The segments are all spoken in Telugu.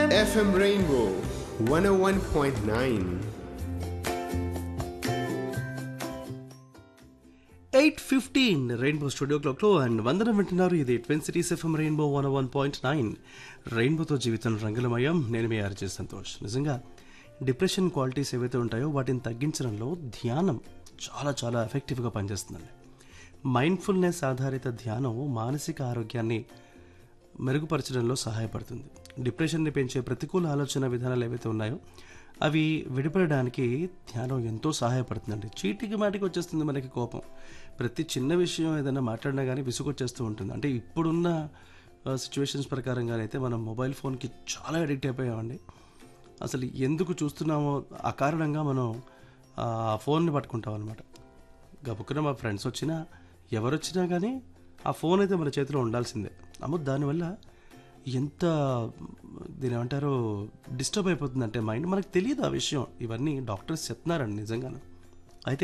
FM Rainbow 101.9. Eight fifteen Rainbow studio క్లాక్లో అండ్ వందనం వింటున్నారు ఇది twin cities FM Rainbow one one point nine రెయిన్బోతో జీవితం రంగులమయం నేను మీ ఆర్జే సంతోష్ నిజంగా డిప్రెషన్ క్వాలిటీస్ ఏవైతే ఉంటాయో వాటిని తగ్గించడంలో ధ్యానం చాలా చాలా ఎఫెక్టివ్గా పనిచేస్తుందండి మైండ్ఫుల్నెస్ ఆధారిత ధ్యానం మానసిక ఆరోగ్యాన్ని మెరుగుపరచడంలో సహాయపడుతుంది డిప్రెషన్ని పెంచే ప్రతికూల ఆలోచన విధానాలు ఏవైతే ఉన్నాయో అవి విడిపడడానికి ధ్యానం ఎంతో సహాయపడుతుందండి చీటికి మాటికి వచ్చేస్తుంది మనకి కోపం ప్రతి చిన్న విషయం ఏదైనా మాట్లాడినా కానీ విసుగొచ్చేస్తూ ఉంటుంది అంటే ఇప్పుడున్న సిచ్యువేషన్స్ ప్రకారంగానైతే మనం మొబైల్ ఫోన్కి చాలా అడిక్ట్ అయిపోయామండి అసలు ఎందుకు చూస్తున్నామో అకారణంగా మనం ఆ ఫోన్ని పట్టుకుంటాం అనమాట గబుక్కున మా ఫ్రెండ్స్ వచ్చినా ఎవరు వచ్చినా కానీ ఆ ఫోన్ అయితే మన చేతిలో ఉండాల్సిందే అమ్మో దానివల్ల ఎంత దీని ఏమంటారు డిస్టర్బ్ అయిపోతుందంటే మైండ్ మనకు తెలియదు ఆ విషయం ఇవన్నీ డాక్టర్స్ చెప్తున్నారండి నిజంగాను అయితే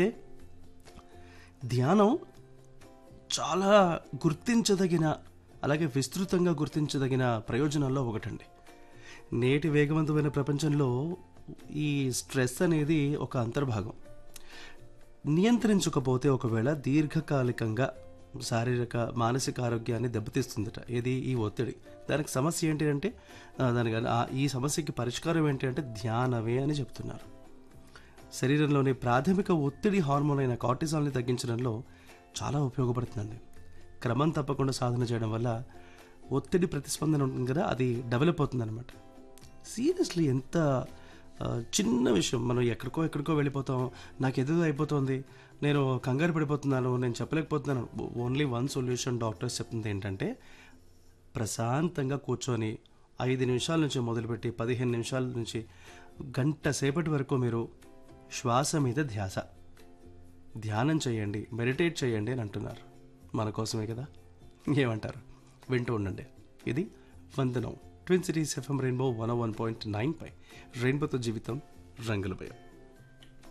ధ్యానం చాలా గుర్తించదగిన అలాగే విస్తృతంగా గుర్తించదగిన ప్రయోజనాల్లో ఒకటండి నేటి వేగవంతమైన ప్రపంచంలో ఈ స్ట్రెస్ అనేది ఒక అంతర్భాగం నియంత్రించకపోతే ఒకవేళ దీర్ఘకాలికంగా శారీరక మానసిక ఆరోగ్యాన్ని దెబ్బతీస్తుందట ఏది ఈ ఒత్తిడి దానికి సమస్య ఏంటి అంటే ఆ, దానికి ఆ- ఈ సమస్యకి పరిష్కారం ఏంటి అంటే ధ్యానమే అని చెప్తున్నారు శరీరంలోని ప్రాథమిక ఒత్తిడి హార్మోన్ అయిన కార్టిజాల్ని తగ్గించడంలో చాలా ఉపయోగపడుతుందండి క్రమం తప్పకుండా సాధన చేయడం వల్ల ఒత్తిడి ప్రతిస్పందన ఉంటుంది కదా అది డెవలప్ అవుతుందన్నమాట సీరియస్లీ ఎంత ఆ, చిన్న విషయం మనం ఎక్కడికో ఎక్కడికో వెళ్ళిపోతాం నాకు ఎదురు అయిపోతుంది నేను కంగారు పడిపోతున్నాను నేను చెప్పలేకపోతున్నాను ఓన్లీ వన్ సొల్యూషన్ డాక్టర్స్ చెప్తుంది ఏంటంటే ప్రశాంతంగా కూర్చొని ఐదు నిమిషాల నుంచి మొదలుపెట్టి పదిహేను నిమిషాల నుంచి గంట సేపటి వరకు మీరు శ్వాస మీద ధ్యాస ధ్యానం చేయండి మెడిటేట్ చేయండి అని అంటున్నారు మన కోసమే కదా ఏమంటారు వింటూ ఉండండి ఇది వందనం twin cities FM Rainbow one one point nine పై రెయిన్బోతో జీవితం రంగుల భయం